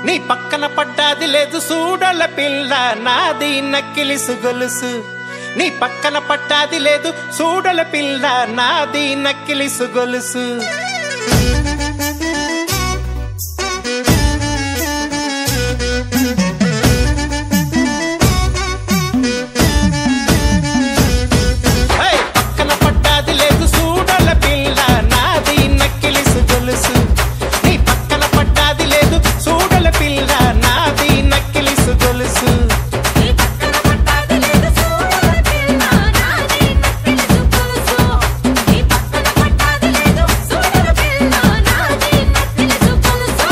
నీ పక్కన పడ్డాది లేదు చూడల పిల్ల నాది నక్కిలిసు గొలుసు నీ పక్కన పట్టాది లేదు చూడల పిల్ల నాది నక్కిలిసు గొలుసు హే! పక్కన పట్టాది లేదు చూడల పిల్ల నాది నక్కిలిసు గొలుసు నీ పక్కన పట్టాది లేదు చూడల పిల్ల నాది నక్కిలిసు గొలుసు నీ పక్కన పట్టాది లేదు చూడల పిల్ల నాది నక్కిలిసు గొలుసు నీ పక్కన పట్టాది లేదు చూడల పిల్ల నాది నక్కిలిసు గొలుసు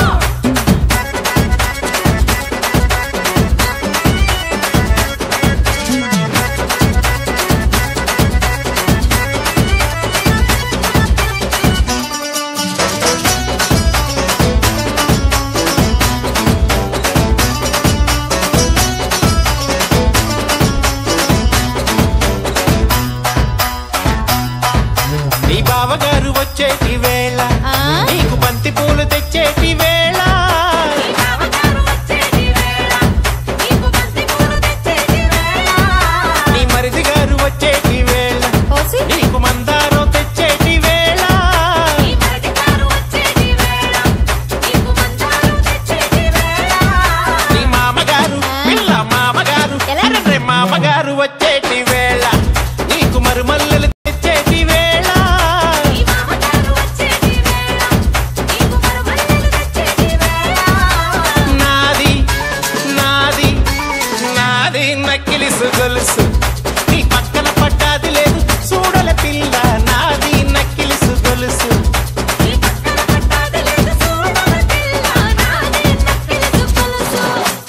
నీ బావగారు వచ్చేటి వేళ ఆ? నీకు బంతి పూలు తెచ్చేటి వేళ నీ బావగారు వచ్చేటి వేళ నీకు బంతి పూలు తెచ్చేటి వేళ నీ మరిది గారు వచ్చేటి వేళ ఓసి నీకు మందారం తెచ్చేటి వేళ నీ మరిదిగారు వచ్చేటి వేళ నీకు మందారం తెచ్చేటి వేళ నీ మామగారు పిల్ల మామగారు ఎలా? అరెరే మామగారు వచ్చేటి వేళ నీకు మరుమల్లెలు తెచ్చేటి వేళ నీ మామగారు వచ్చేటి వేళ నీకు మరుమల్లెలు తెచ్చేటి వేళ నాది నాది నాది నక్కిలిసు గొలుసు నీ పక్కన పట్టాది లేదు చూడల పిల్ల నాది నక్కిలిసు గొలుసు నీ పక్కన పట్టాది లేదు చూడల పిల్ల నాది నక్కిలిసు గొలుసు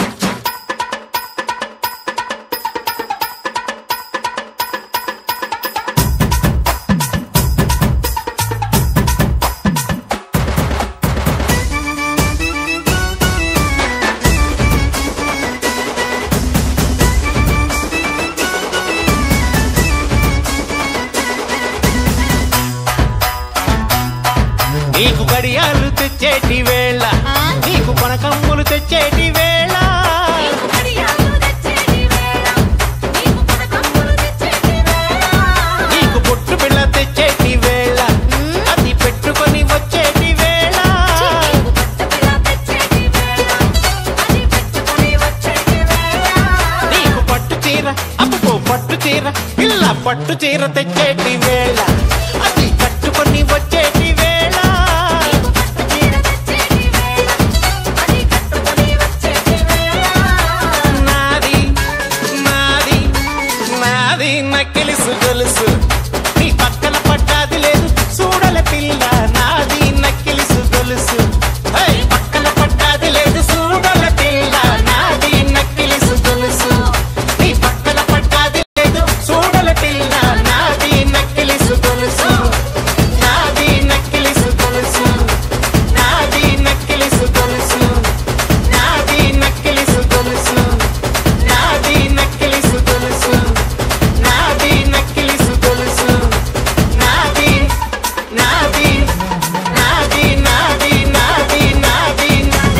నీకు గడియాలు తెచ్చేటి వేళ ఆ? నీకు కొనకమ్ములు తెచ్చేటి వేళ నీకు కడియాలు తెచ్చేటి వేళ నీకు పదకమ్ములు తెచ్చేటి వేళ నీకు పొట్టు పిల్ల తెచ్చేటి వేళ అది పెట్టుకొని వచ్చేటి వేళ నీకు పట్టుపిల్ల తెచ్చేటి వేళ అది పెట్టుకొని వచ్చేటి వేళ నీకు పట్టు చీర అప్పుకో పట్టు చీర పిల్ల పట్టు చీర తెచ్చేటి వేళ అది కట్టుకొని వచ్చేటి వేళ నీకు పట్టు చీర తెచ్చేటి వేళ అది కట్టుకొని వచ్చేటి వేళ నాది నాది నాది నక్కిలిసు గొలుసు నీ పక్కన పట్టాది లేదు చూడల పిల్ల నాది నక్కిలిసు గొలుసు హే! పక్కన పట్టాది లేదు చూడల పిల్ల నాది నక్కిలిసు గొలుసు నీ పక్కన పట్టాది లేదు చూడల పిల్ల నాది నక్కిలిసు గొలుసు నాది నక్కిలిసు గొలుసు నాది నక్కిలిసు గొలుసు నాది నక్కిలిసు గొలుసు నాది నక్కిలిసు గొలుసు నాది నక్కిలిసు గొలుసు నాది నాది నాది నాది నాది నాది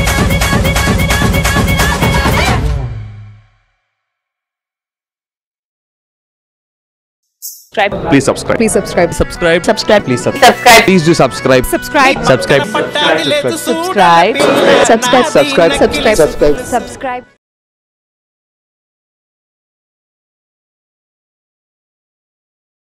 subscribe Please subscribe. please subscribe Subscribe. subscribe Please subscribe. subscribe Please do subscribe. subscribe Subscribe. పట్టాది లేదు subscribe చూడల పిల్ల subscribe నాది subscribe నక్కిలిసు subscribe గొలుసు. subscribe